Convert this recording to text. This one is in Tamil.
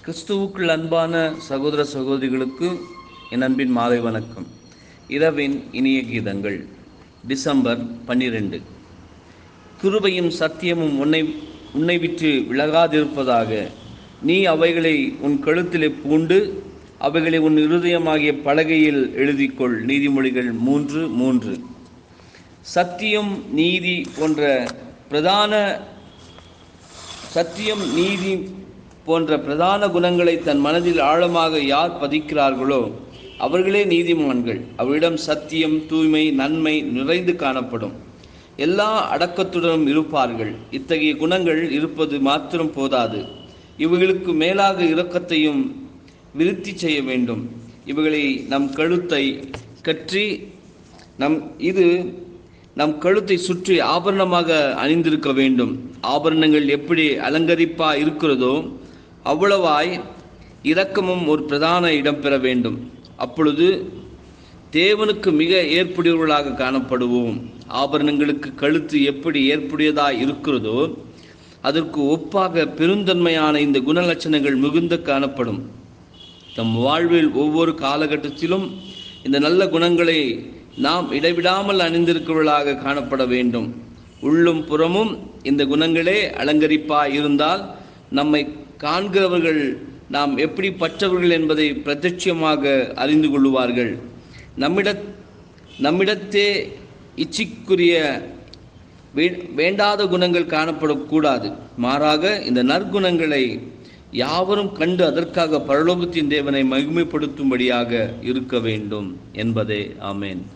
கிறிஸ்துவுக்குள் அன்பான சகோதர சகோதரிகளுக்கு என் அன்பின் மாலை வணக்கம் இரவின் இனிய கீதங்கள் டிசம்பர் பன்னிரெண்டு கிருபையும் சத்தியமும் உன்னை உன்னை விட்டு விலகாதிருப்பதாக நீ அவைகளை உன் கழுத்திலே பூண்டு அவைகளை உன் இருதயமாகிய பலகையில் எழுதிக்கொள் நீதிமொழிகள் மூன்று மூன்று சத்தியம் நீதி போன்ற பிரதான சத்தியம் நீதி போன்ற பிரதான குணங்களை தன் மனதில் ஆழமாக யார் பதிக்கிறார்களோ அவர்களே நீதிமான்கள் அவரிடம் சத்தியம் தூய்மை நன்மை நிறைந்து காணப்படும் எல்லா அடக்கத்துடனும் இருப்பார்கள் இத்தகைய குணங்கள் இருப்பது மாத்திரம் போதாது இவைகளுக்கு மேலாக இரக்கத்தையும் விருத்தி செய்ய வேண்டும் இவைகளை நம் கழுத்தை கற்றி நம் இது நம் கழுத்தை சுற்றி ஆபரணமாக அணிந்திருக்க வேண்டும் ஆபரணங்கள் எப்படி அலங்கரிப்பா இருக்கிறதோ அவ்வளவாய் இரக்கமும் ஒரு பிரதான இடம் பெற வேண்டும் அப்பொழுது தேவனுக்கு மிக ஏற்புடையவர்களாக காணப்படுவோம் ஆபரணங்களுக்கு கழுத்து எப்படி ஏற்புடையதாய் இருக்கிறதோ அதற்கு ஒப்பாக பெருந்தன்மையான இந்த குணலட்சணங்கள் மிகுந்த காணப்படும் தம் வாழ்வில் ஒவ்வொரு காலகட்டத்திலும் இந்த நல்ல குணங்களை நாம் இடைவிடாமல் அணிந்திருக்கிறவர்களாக காணப்பட வேண்டும் உள்ளும் புறமும் இந்த குணங்களே அலங்கரிப்பாய் இருந்தால் நம்மை காண்கிறவர்கள் நாம் எப்படி பற்றவர்கள் என்பதை பிரத்யட்சமாக அறிந்து கொள்வார்கள் நம்மிட நம்மிடத்தே இச்சிக்குரிய வே- வேண்டாத குணங்கள் காணப்படக்கூடாது மாறாக இந்த நற்குணங்களை யாவரும் கண்டு அதற்காக பரலோகத்தின் தேவனை மகிமைப்படுத்தும்படியாக இருக்க வேண்டும் என்பதே ஆமேன்